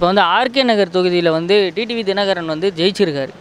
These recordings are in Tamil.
இப்போ வந்து ஆர்கே நகர் தொகுதியில் வந்து டிடிவி தினகரன் வந்து ஜெயிச்சிருக்காரு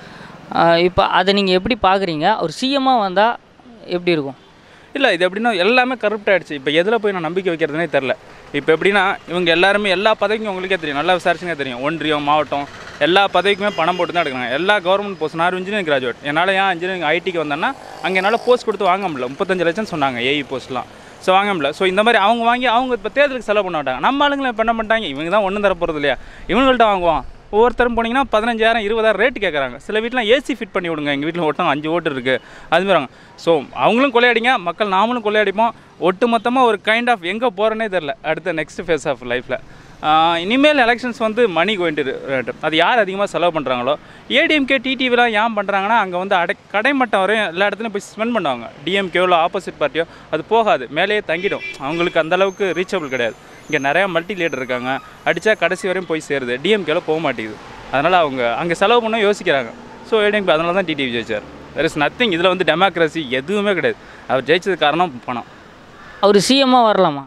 இப்போ அதை நீங்கள் எப்படி பார்க்குறீங்க அவர் சிஎம்மாக வந்தால் எப்படி இருக்கும் இல்லை இது எப்படின்னா எல்லாமே கரப்ட் ஆயிடுச்சு இப்போ எதில் போய் நான் நம்பிக்கை வைக்கிறதுனே தெரில இப்போ எப்படின்னா இவங்க எல்லாருமே எல்லா பதவிக்கும் உங்களுக்கே தெரியும் நல்லா விசாரிச்சுனே தெரியும் ஒன்றியம் மாவட்டம் எல்லா பதவிக்குமே பணம் போட்டு தான் எடுக்கிறாங்க எல்லா கவர்மெண்ட் போஸ்ட் நான் இன்ஜினியரிங் கிராஜுவேட் என்னால் ஏன் இன்ஜினியரிங் ஐடிக்கு வந்தேன்னா அங்கே என்னால் போஸ்ட் கொடுத்து வாங்க முடியல முப்பத்தஞ்சு லட்சம் சொன்னாங்க ஏஇ போஸ்ட்லாம் ஸோ வாங்க முடியல ஸோ இந்த மாதிரி அவங்க வாங்கி அவங்க இப்போ தேர்தலுக்கு செலவு பண்ண மாட்டாங்க நம்ம ஆளுங்களை இப்போ என்ன பண்ணிட்டாங்க இவங்க தான் ஒன்றும் தர போகிறது இல்லையா இவங்கள்ட்ட வாங்குவான் ஒவ்வொருத்தரும் போனீங்கன்னா பதினஞ்சாயிரம் இருபதாயிரம் ரேட்டு கேட்குறாங்க சில வீட்டில் ஏசி ஃபிட் பண்ணி விடுங்க எங்கள் வீட்டில் ஒருத்தவங்க அஞ்சு ஓட்டு இருக்குது அதுமாரி வாங்க ஸோ அவங்களும் கொள்ளையடிங்க மக்கள் நாமளும் கொள்ளையடிப்போம் ஒட்டு மொத்தமாக ஒரு கைண்ட் ஆஃப் எங்கே போகிறேனே தெரில அடுத்த நெக்ஸ்ட் ஃபேஸ் ஆஃப் லைஃப்பில் இனிமேல் எலெக்ஷன்ஸ் வந்து மணி கோயின்ட்டு அது யார் அதிகமாக செலவு பண்ணுறாங்களோ ஏடிஎம்கே டிடிவிலாம் ஏன் பண்ணுறாங்கன்னா அங்கே வந்து அடை கடைமட்டம் வரையும் எல்லா இடத்துலையும் போய் ஸ்பெண்ட் பண்ணுவாங்க டிஎம்கேவில் ஆப்போசிட் பார்ட்டியோ அது போகாது மேலேயே தங்கிடும் அவங்களுக்கு அந்த அளவுக்கு ரீச்சபிள் கிடையாது இங்கே நிறையா மல்டி லீடர் இருக்காங்க அடித்தா கடைசி வரையும் போய் சேருது டிஎம்கேல போக மாட்டேங்குது அதனால் அவங்க அங்கே செலவு பண்ண யோசிக்கிறாங்க ஸோ ஏடிஎம்கே அதனால தான் டிடிவி ஜெயிச்சார் தெர் இஸ் நத்திங் இதில் வந்து டெமோக்ரஸி எதுவுமே கிடையாது அவர் ஜெயிச்சது காரணம் பணம் அவர் சிஎம்மாக வரலாமா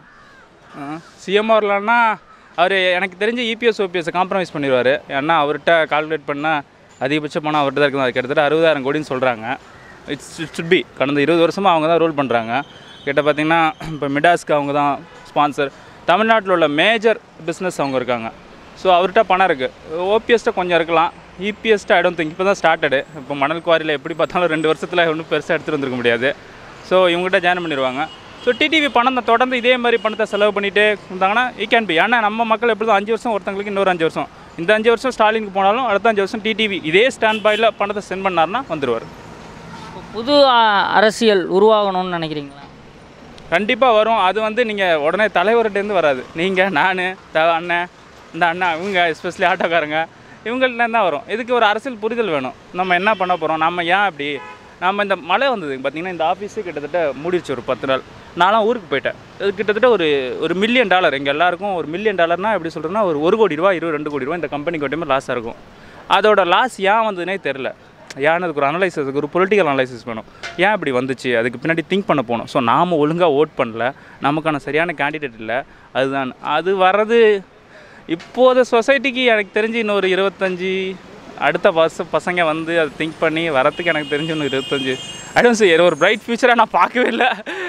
சிஎம் வரலான்னா அவர் எனக்கு தெரிஞ்சு இபிஎஸ் ஓபிஎஸ் காம்ப்ரமைஸ் பண்ணிடுவார் ஏன்னா அவர்கிட்ட கால்குலேட் பண்ணால் அதிகபட்ச பணம் அவர்கிட்ட தான் இருக்குது அது கிட்டத்தட்ட அறுபதாயிரம் கோடின்னு சொல்கிறாங்க இட்ஸ் இட் சுட் பி கடந்த இருபது வருஷமாக அவங்க தான் ரூல் பண்ணுறாங்க கிட்ட பார்த்தீங்கன்னா இப்போ மிடாஸ்க்கு அவங்க தான் ஸ்பான்சர் தமிழ்நாட்டில் உள்ள மேஜர் பிஸ்னஸ் அவங்க இருக்காங்க ஸோ அவர்கிட்ட பணம் இருக்குது ஓபிஎஸ்ட்ட கொஞ்சம் இருக்கலாம் இபிஎஸ்ட்ட ஐ டோன்ட் திங்க் இப்போ தான் ஸ்டார்டடு இப்போ மணல் குவாரியில் எப்படி பார்த்தாலும் ரெண்டு வருஷத்தில் ஒன்றும் பெருசாக எடுத்துகிட்டு வந்திருக்க முடியாது ஸோ இவங்ககிட்ட ஜாயின் பண்ணிடுவாங்க ஸோ டிடிவி பணம் தான் தொடர்ந்து இதே மாதிரி பணத்தை செலவு பண்ணிகிட்டே இருந்தாங்கன்னா ஈ கேன் பி ஏன்னா நம்ம மக்கள் எப்படி தான் அஞ்சு வருஷம் ஒருத்தங்களுக்கு இன்னொரு அஞ்சு வருஷம் இந்த அஞ்சு வருஷம் ஸ்டாலினுக்கு போனாலும் அடுத்த அஞ்சு வருஷம் டிடிவி இதே ஸ்டாண்ட் பாயில் பணத்தை சென்ட் பண்ணாருன்னா வந்துடுவார் புது ஆ, அரசியல் உருவாகணும்னு நினைக்கிறீங்களா கண்டிப்பாக வரும் அது வந்து நீங்கள் உடனே தலைவர்கிட்டேருந்து வராது நீங்கள் நான் த அண்ணன் இந்த அண்ணா இவங்க எஸ்பெஷலி ஆட்டோக்காரங்க இவங்கள்ட்ட தான் வரும் இதுக்கு ஒரு அரசியல் புரிதல் வேணும் நம்ம என்ன பண்ண போகிறோம் நம்ம ஏன் அப்படி நம்ம இந்த மழை வந்தது பார்த்தீங்கன்னா இந்த ஆஃபீஸே கிட்டத்தட்ட மூடிடுச்சு ஒரு பத்து நாள் நான்லாம் ஊருக்கு போயிட்டேன் இது கிட்டத்தட்ட ஒரு ஒரு மில்லியன் டாலர் எங்கள் எல்லாருக்கும் ஒரு மில்லியன் டாலர்னா எப்படி சொல்கிறேன்னா ஒரு ஒரு கோடி ரூபா இருபது ரெண்டு கோடி ரூபா இந்த கம்பெனிக்கு மட்டுமே லாஸாக இருக்கும் அதோட லாஸ் ஏன் வந்ததுனே தெரில ஏன்னு அதுக்கு ஒரு அனலைசிஸ் அதுக்கு ஒரு பொலிட்டிக்கல் அனலைசிஸ் வேணும் ஏன் இப்படி வந்துச்சு அதுக்கு பின்னாடி திங்க் பண்ண போகணும் ஸோ நாம் ஒழுங்காக ஓட் பண்ணல நமக்கான சரியான கேண்டிடேட் இல்லை அதுதான் அது வர்றது இப்போது சொசைட்டிக்கு எனக்கு தெரிஞ்சு இன்னொரு இருபத்தஞ்சி அடுத்த பஸ் பசங்க வந்து அதை திங்க் பண்ணி வரத்துக்கு எனக்கு தெரிஞ்சு இன்னும் இருபத்தஞ்சி ஐடோன் சார் ஒரு பிரைட் ஃபியூச்சராக நான் பார்க்கவே இல்லை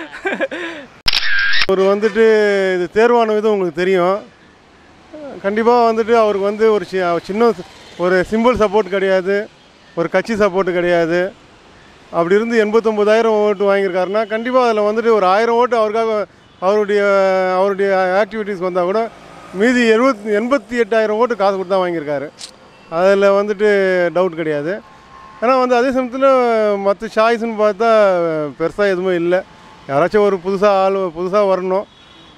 அவர் வந்துட்டு இது தேர்வான விதம் உங்களுக்கு தெரியும் கண்டிப்பாக வந்துட்டு அவருக்கு வந்து ஒரு சி- சின்ன ஒரு சிம்பிள் சப்போர்ட் கிடையாது ஒரு கட்சி சப்போர்ட் கிடையாது அப்படி இருந்து எண்பத்தொம்போதாயிரம் ஓட்டு வாங்கியிருக்காருன்னா கண்டிப்பாக அதில் வந்துட்டு ஒரு ஆயிரம் ஓட்டு அவருக்காக அவருடைய அவருடைய ஆக்டிவிட்டீஸ் வந்தால் கூட மீதி எழுபத்தி எண்பத்தி எட்டாயிரம் ஓட்டு காசு கொடுத்து தான் வாங்கியிருக்காரு அதில் வந்துட்டு டவுட் கிடையாது ஆனால் வந்து அதே சமயத்தில் மற்ற சாய்ஸ்னு பார்த்தா பெருசாக எதுவுமே இல்லை யாராச்சும் ஒரு புதுசாக ஆள் புதுசாக வரணும்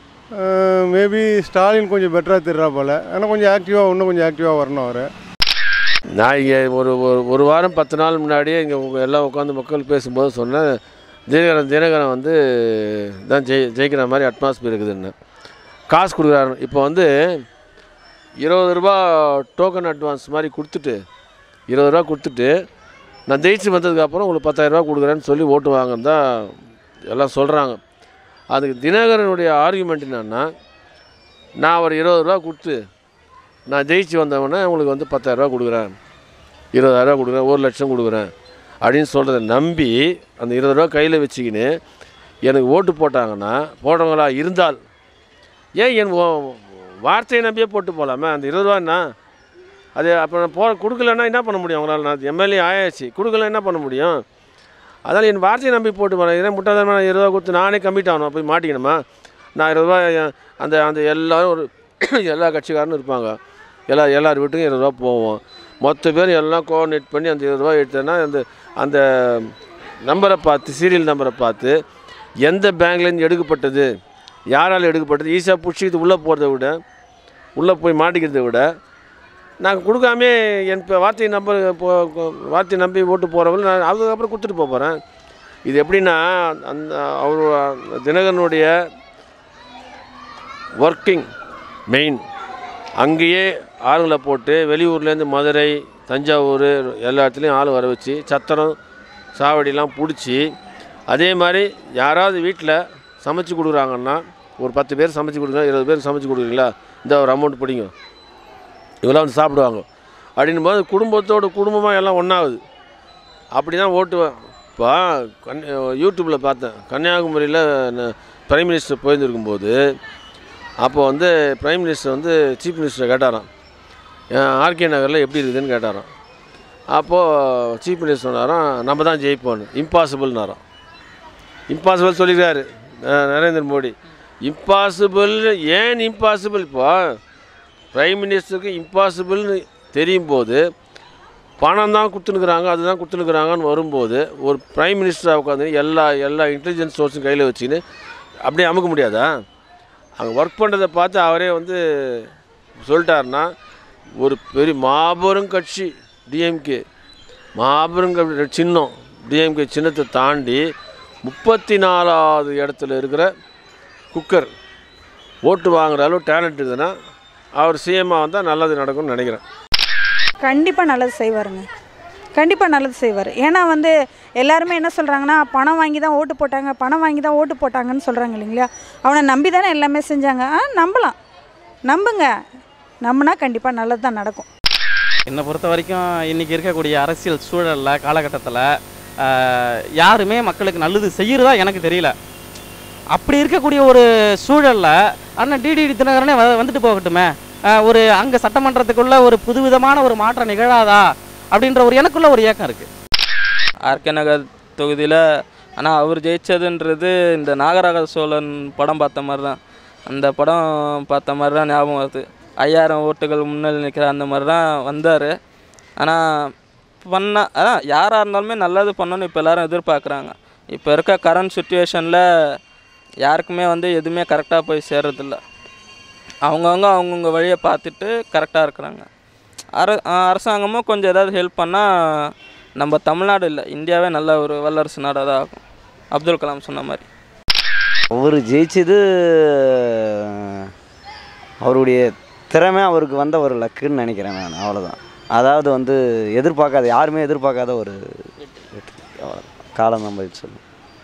மேபி ஸ்டாலின் கொஞ்சம் பெட்டராக தெரிறா போல் ஆனால் கொஞ்சம் ஆக்டிவாக இன்னும் கொஞ்சம் ஆக்டிவாக வரணும் அவர் நான் இங்கே ஒரு ஒரு ஒரு வாரம் பத்து நாள் முன்னாடியே இங்கே உங்கள் எல்லாம் உட்காந்து மக்கள் பேசும்போது சொன்னேன் தினகரன் தினகரன் வந்து தான் ஜெயி ஜெயிக்கிற மாதிரி அட்மாஸ்பியர் இருக்குதுன்னு காசு கொடுக்குறாரு இப்போ வந்து இருபது ரூபா டோக்கன் அட்வான்ஸ் மாதிரி கொடுத்துட்டு இருபது ரூபா கொடுத்துட்டு நான் ஜெயிச்சு வந்ததுக்கப்புறம் உங்களுக்கு பத்தாயிரரூபா கொடுக்குறேன்னு சொல்லி ஓட்டு வாங்கன்னு தான் எல்லாம் சொல்கிறாங்க அதுக்கு தினகரனுடைய ஆர்குமெண்ட் என்னன்னா நான் ஒரு இருபது ரூபா கொடுத்து நான் ஜெயிச்சு வந்தவொடனே உங்களுக்கு வந்து பத்தாயிரரூபா கொடுக்குறேன் இருபதாயிரரூபா கொடுக்குறேன் ஒரு லட்சம் கொடுக்குறேன் அப்படின்னு சொல்கிறத நம்பி அந்த இருபது ரூபா கையில் வச்சுக்கின்னு எனக்கு ஓட்டு போட்டாங்கன்னா போடுறவங்களா இருந்தால் ஏன் என் ஓ- வார்த்தையை நம்பியே போட்டு போகலாமே அந்த இருபது ரூபான்னா அது அப்போ நான் போ கொடுக்கலன்னா என்ன பண்ண முடியும் அவங்களால நான் எம்எல்ஏ ஆயாச்சு கொடுக்கல என்ன பண்ண முடியும் அதனால் என் வார்த்தையை நம்பி போட்டு போகிறேன் இதே முட்டாள்தனமா நான் இருபது ரூபா கொடுத்து நானே கம்மிட் ஆகணும் போய் மாட்டிக்கணுமா நான் இருபது ரூபா என் அந்த அந்த எல்லாரும் ஒரு எல்லா கட்சிக்காரனும் இருப்பாங்க எல்லா எல்லார் வீட்டுக்கும் இருபது ரூபா போவோம் மொத்த பேர் எல்லாம் கோஆர்டினேட் பண்ணி அந்த இருபது ரூபா எடுத்தேன்னா அந்த அந்த நம்பரை பார்த்து சீரியல் நம்பரை பார்த்து எந்த பேங்க்லேருந்து எடுக்கப்பட்டது யாரால் எடுக்கப்பட்டது ஈஸியாக பிடிச்சிக்கிட்டு உள்ளே போகிறத விட உள்ளே போய் மாட்டிக்கிறதை விட நான் கொடுக்காமே என் இப்போ வார்த்தை நம்பர் போ போ- வார்த்தை நம்பி ஓட்டு போகிறவங்க நான் அதுக்கப்புறம் கொடுத்துட்டு போக போகிறேன் இது எப்படின்னா அந்த அவர் தினகரனுடைய ஒர்க்கிங் மெயின் அங்கேயே ஆளுங்களை போட்டு வெளியூர்லேருந்து மதுரை தஞ்சாவூர் எல்லா இடத்துலையும் ஆள் வர வச்சு சத்திரம் சாவடிலாம் பிடிச்சி அதே மாதிரி யாராவது வீட்டில் சமைச்சு கொடுக்குறாங்கன்னா ஒரு பத்து பேர் சமைச்சு கொடுக்குறா இருபது பேர் சமைச்சு கொடுக்குறீங்களா இந்த ஒரு அமௌண்ட் பிடிங்க இவெல்லாம் வந்து சாப்பிடுவாங்க அப்படின்னும் போது குடும்பத்தோட குடும்பமாக எல்லாம் ஒன்றாகுது அப்படி தான் ஓட்டுவேன் இப்போ கன் யூடியூப்பில் பார்த்தேன் கன்னியாகுமரியில் பிரைம் மினிஸ்டர் போயிருந்துருக்கும்போது அப்போ வந்து பிரைம் மினிஸ்டர் வந்து சீஃப் மினிஸ்டர் கேட்டாராம் ஆர்கே நகரில் எப்படி இருக்குதுன்னு கேட்டாராம் அப்போது சீஃப் மினிஸ்டர் சொன்னாராம் நம்ம தான் ஜெயிப்போன்னு இம்பாசிபிள்னாராம் இம்பாசிபிள் சொல்லியிருக்காரு அஹ் நரேந்திர மோடி இம்பாசிபிள் ஏன் இம்பாசிபிள் இப்போ பிரைம் மினிஸ்டருக்கு இம்பாசிபிள்னு தெரியும் போது பணம் தான் கொடுத்துனுக்குறாங்க அதுதான் கொடுத்துனுக்குறாங்கன்னு வரும்போது ஒரு பிரைம் மினிஸ்டராக உட்காந்து எல்லா எல்லா இன்டெலிஜென்ஸ் சோர்ஸும் கையில் வச்சுக்கின்னு அப்படியே அமுக்க முடியாதா அங்கே ஒர்க் பண்ணுறதை பார்த்து அவரே வந்து சொல்லிட்டாருன்னா ஒரு பெரிய மாபெரும் கட்சி டிஎம்கே மாபெரும் க- சின்னம் டிஎம்கே சின்னத்தை தாண்டி முப்பத்தி நாலாவது இடத்துல இருக்கிற குக்கர் ஓட்டு வாங்குற அளவு டேலண்ட் இருக்குதுன்னா அவர் சிஎம்மாக வந்தால் நல்லது நடக்கும்னு நினைக்கிறேன் கண்டிப்பாக நல்லது செய்வாருங்க கண்டிப்பாக நல்லது செய்வார் ஏன்னா வந்து எல்லாருமே என்ன சொல்கிறாங்கன்னா பணம் வாங்கி தான் ஓட்டு போட்டாங்க பணம் வாங்கி தான் ஓட்டு போட்டாங்கன்னு சொல்கிறாங்க இல்லைங்களா அவனை நம்பி தானே எல்லாமே செஞ்சாங்க ஆ நம்பலாம் நம்புங்க நம்பினா கண்டிப்பாக நல்லது தான் நடக்கும் என்னை பொறுத்த வரைக்கும் இன்றைக்கி இருக்கக்கூடிய அரசியல் சூழலில் காலகட்டத்தில் யாருமே மக்களுக்கு நல்லது செய்கிறதா எனக்கு தெரியல அப்படி இருக்கக்கூடிய ஒரு சூழலில் அண்ணன் டிடிடி தினகரனே வ- வந்துட்டு போகட்டுமே ஆஹ் ஒரு அங்கே சட்டமன்றத்துக்குள்ள ஒரு புதுவிதமான ஒரு மாற்றம் நிகழாதா அப்படின்ற ஒரு எனக்குள்ள ஒரு ஏக்கம் இருக்குது ஆர்கே நகர் தொகுதியில் ஆனால் அவர் ஜெயிச்சதுன்றது இந்த நாகராஜ சோழன் படம் பார்த்த மாதிரி தான் அந்த படம் பார்த்த மாதிரி தான் ஞாபகம் வருது ஐயாயிரம் ஓட்டுகள் முன்னில் நிற்கிற அந்த மாதிரி தான் வந்தார் ஆனால் பண்ண அதான் யாராக இருந்தாலுமே நல்லது பண்ணணும்னு இப்போ எல்லாரும் எதிர்பார்க்குறாங்க இப்போ இருக்க கரண்ட் சுச்சுவேஷனில் யாருக்குமே வந்து எதுவுமே கரெக்டாக போய் சேர்றதில்ல அவங்கவுங்க அவங்கவுங்க வழியை பார்த்துட்டு கரெக்டாக இருக்கிறாங்க அர அரசாங்கமும் கொஞ்சம் ஏதாவது ஹெல்ப் பண்ணால் நம்ம தமிழ்நாடு இல்லை இந்தியாவே நல்ல ஒரு வல்லரசு நாடாக தான் ஆகும் அப்துல் கலாம் சொன்ன மாதிரி அவர் ஜெயிச்சது அவருடைய திறமை அவருக்கு வந்த ஒரு லக்குன்னு நினைக்கிறேன் நான் அவ்வளோதான் அதாவது வந்து எதிர்பார்க்காத யாருமே எதிர்பார்க்காத ஒரு வெற்றி அவ்வளவுதான். காலம் நம்ம இது சொல்லும்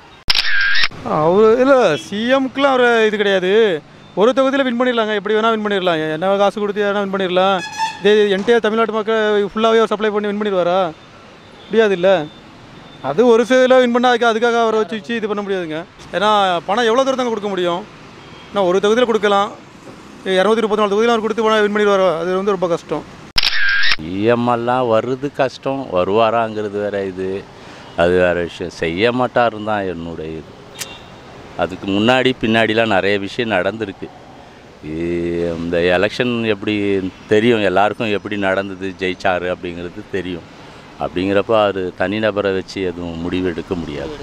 அவர் இல்லை சிஎம்க்குலாம் அவர் இது கிடையாது ஒரு தொகுதியில் வின் பண்ணிடலாங்க எப்படி வேணால் வின் பண்ணிடலாம் என்ன காசு கொடுத்து வேணால் வின் பண்ணிடலாம் இதே என்டையர் தமிழ்நாட்டு மக்கள் ஃபுல்லாகவே அவர் சப்ளை பண்ணி வின் பண்ணிடுவாரா முடியாது இல்லை அது ஒரு சில வின் பண்ணால் அதுக்கு அதுக்காக அவரை வச்சு வச்சு இது பண்ண முடியாதுங்க ஏன்னா பணம் எவ்வளோ தூரம் தாங்க கொடுக்க முடியும் நான் ஒரு தொகுதியில் கொடுக்கலாம் இரநூத்தி முப்பத்தி நாலு தொகுதியில் அவர் கொடுத்து பணம் வின் பண்ணிடுவாரோ அது வந்து ரொம்ப கஷ்டம் இஎம்எல்லாம் வர்றது கஷ்டம் வருவாராங்கிறது வேற இது அது வேற விஷயம் செய்ய மாட்டாருன்னு தான் என்னுடைய இது அதுக்கு முன்னாடி பின்னாடிலாம் நிறைய விஷயம் நடந்திருக்கு இ- இந்த எலெக்ஷன் எப்படி தெரியும் எல்லாருக்கும் எப்படி நடந்தது ஜெயிச்சாரு அப்படிங்கிறது தெரியும் அப்படிங்கிறப்ப அவர் தனிநபரை வச்சு எதுவும் முடிவு எடுக்க முடியாது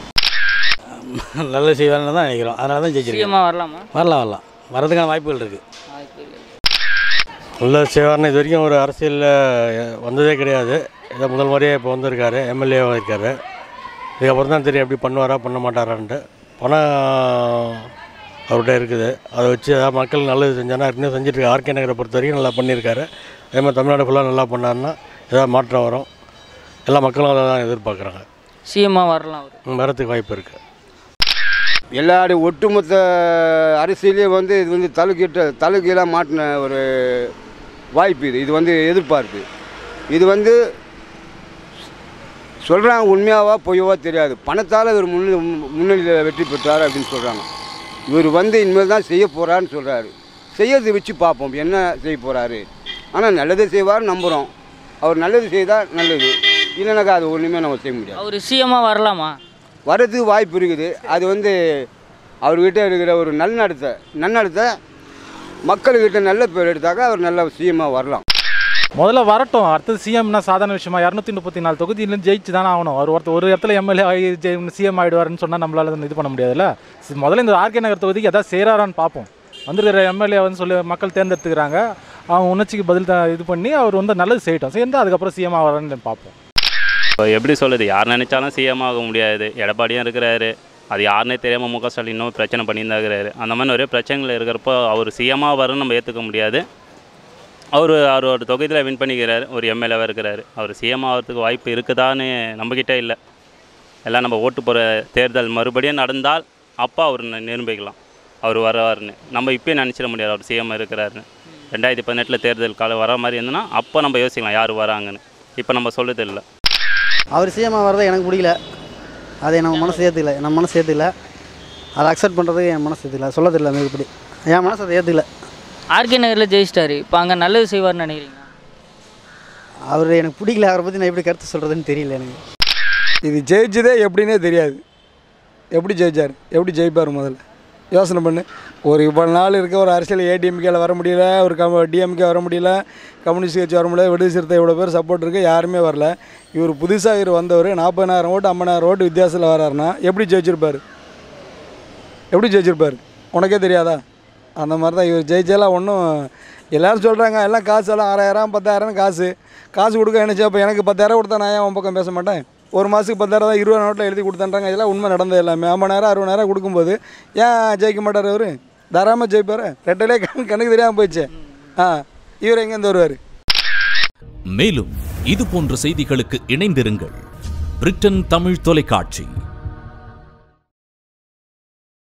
நல்லது செய்வார்னு தான் நினைக்கிறோம் அதனால தான் ஜெயிச்சிருக்கேன் சிஎம்மாக வரலாமா வரலாம் வரலாம் வரதுக்கான வாய்ப்புகள் இருக்குது வாய்ப்பு இல்லை. நல்லது செய்வார்னு இது வரைக்கும் ஒரு அரசியலில் வந்ததே கிடையாது ஏதோ முதல் முறையாக இப்போ வந்திருக்காரு எம்எல்ஏவாக இருக்காரு இதுக்கப்புறம் தான் தெரியும் எப்படி பண்ணுவாரா பண்ண மாட்டாரான்ட்டு பணம் அவர்கிட்ட இருக்குது அதை வச்சு ஏதாவது மக்கள் நல்லது செஞ்சானா ஏற்கனவே செஞ்சுட்டு ஆர்கே நகரை பொறுத்த வரைக்கும் நல்லா பண்ணியிருக்காரு அதே மாதிரி தமிழ்நாடு ஃபுல்லாக நல்லா பண்ணாருன்னா ஏதாவது மாற்றம் வரும் எல்லா மக்களும் அதை தான் எதிர்பார்க்குறாங்க சிஎம்மாக வரலாம் அவர் வரத்துக்கு வாய்ப்பு இருக்குது எல்லாருடைய ஒட்டுமொத்த அரசியலையும் வந்து இது வந்து தலைக்கிட்ட தலைகீழாக மாட்டின ஒரு வாய்ப்பு இது இது வந்து எதிர்பார்ப்பு இது வந்து சொல்கிறாங்க உண்மையாவா பொய்யவா தெரியாது பணத்தால் இவர் முன்னணி முன்னணியில் வெற்றி பெற்றார் அப்படின்னு சொல்கிறாங்க இவர் வந்து இனிமேல் தான் செய்ய போகிறான்னு சொல்கிறாரு செய்யறதை வச்சு பார்ப்போம் என்ன செய்ய போகிறாரு ஆனால் நல்லதை செய்வார் நம்புகிறோம் அவர் நல்லது செய்தால் நல்லது இல்லைனாக்கா அது ஒன்றுமே நம்ம செய்ய முடியாது அவர் சிஎம்மாக வரலாமா வரதுக்கு வாய்ப்பு இருக்குது அது வந்து அவர்கிட்ட இருக்கிற ஒரு நல்நடத்தை நன்னடத்தை மக்கள்கிட்ட நல்ல பேர் எடுத்தாக்கா அவர் நல்ல சிஎம்மாக வரலாம் முதல்ல வரட்டும் அடுத்தது சிஎம்னா சாதாரண விஷயமா இரநூத்தி முப்பத்தி நாலு தொகுதியிலும் ஜெயிச்சு தானே ஆகணும் அவர் ஒருத்தர் ஒரு இடத்துல எம்எல்ஏ ஆகி சிஎம் ஆகிடுவாருன்னு சொன்னால் நம்மளால இது பண்ண முடியாதுல்ல சி- முதல்ல இந்த ஆர்கே நகர் தொகுதிக்கு எதாவது செய்கிறாரான்னு பார்ப்போம் வந்திருக்கிற எம்எல்ஏ வந்து சொல்லி மக்கள் தேர்ந்தெடுத்துக்கிறாங்க அவங்க உணர்ச்சிக்கு பதில் த- இது பண்ணி அவர் வந்து நல்லது செய்யட்டும் சேர்ந்து அதுக்கப்புறம் சிஎம் ஆகிறான்னு பார்ப்போம் இப்போ எப்படி சொல்லுது யார் நினைச்சாலும் சிஎம் ஆக முடியாது எடப்பாடியும் இருக்கிறாரு அது யாருனே தெரியாமல் முக ஸ்டாலின் இன்னும் பிரச்சனை பண்ணிட்டு தான் இருக்கிறாரு அந்த மாதிரி நிறைய பிரச்சனைகள் இருக்கிறப்போ அவர் சிஎம்மாக வரும்னு நம்ம ஏற்றுக்க முடியாது அவர் அவர் ஒரு தொகுதியில் வின் பண்ணிக்கிறாரு ஒரு எம்எல்ஏவாக இருக்கிறாரு அவர் சிஎம் ஆகிறதுக்கு வாய்ப்பு இருக்குதான்னு நம்மக்கிட்ட இல்லை எல்லாம் நம்ம ஓட்டு போகிற தேர்தல் மறுபடியும் நடந்தால் அப்போ அவர் நி- நிரூபிக்கலாம் அவர் வருவார்னு நம்ம இப்பயே நினச்சிட முடியாது அவர் சிஎம் இருக்கிறாருன்னு ரெண்டாயிரத்தி பதினெட்டில் தேர்தல் காலம் வர மாதிரி இருந்ததுன்னா அப்போ நம்ம யோசிக்கலாம் யார் வராங்கன்னு இப்போ நம்ம சொல்லுறது இல்லை அவர் சிஎம்மாக வரதை எனக்கு பிடிக்கல அதை நம்ம மனசு ஏற்றுக்கல நம்ம மனசு ஏற்றுக்கல அதை அக்செப்ட் பண்ணுறதுக்கு என் மனசு ஏற்றுக்கல சொல்ல தெரியல மிகப்படி என் மனசு அதை ஏற்றுக்கல ஆர்கே நகரில் ஜெயிச்சிட்டாரு இப்போ அங்கே நல்லது செய்வார்னு நினைக்கிறீங்க அவர் எனக்கு பிடிக்கல அவரை பற்றி நான் எப்படி கருத்து சொல்கிறதுன்னு தெரியல எனக்கு இது ஜெயிச்சதே எப்படின்னே தெரியாது எப்படி ஜெயிச்சார் எப்படி ஜெயிப்பார் முதல்ல யோசனை பண்ணு ஒரு இவ்வளோ நாள் இருக்க ஒரு அரசியல் ஏடிஎம்கேல வர முடியல ஒரு கம் டிஎம்கே வர முடியல கம்யூனிஸ்ட் கட்சி வர முடியல விடுதலை சிறுத்தை இவ்வளோ பேர் சப்போர்ட் இருக்குது யாருமே வரல இவர் புதுசாக இவர் வந்தவர் நாற்பதாயிரம் ஓட்டு ஐம்பதாயிரம் ஓட்டு வித்தியாசத்தில் வராருன்னா எப்படி ஜெயிச்சிருப்பார் எப்படி ஜெயிச்சிருப்பார் உனக்கே தெரியாதா அந்த மாதிரி தான் இவர் ஜெயிச்சாலாம் ஒன்றும் எல்லோரும் சொல்கிறாங்க எல்லாம் காசு எல்லாம் ஆறாயிரம் பத்தாயிரம் காசு காசு கொடுக்க நினச்சா அப்போ எனக்கு பத்தாயிரம் கொடுத்தா நான் ஏன் உன் பக்கம் பேச மாட்டேன் ஒரு மாதத்துக்கு பத்தாயிரம் தான் இருபது நோட்டில் எழுதி கொடுத்தான்றாங்க இதெல்லாம் உண்மை நடந்தது எல்லாமே ஐம்பதாயிரம் அறுபதாயிரம் கொடுக்கும்போது ஏன் ஜெயிக்க மாட்டார் அவர் தாராளமாக ஜெயிப்பார் ரெட்டிலே கண் கணக்கு தெரியாமல் போயிடுச்சு ஆ இவர் எங்கேருந்து வருவார் மேலும் இது போன்ற செய்திகளுக்கு இணைந்திருங்கள் பிரிட்டன் தமிழ் தொலைக்காட்சி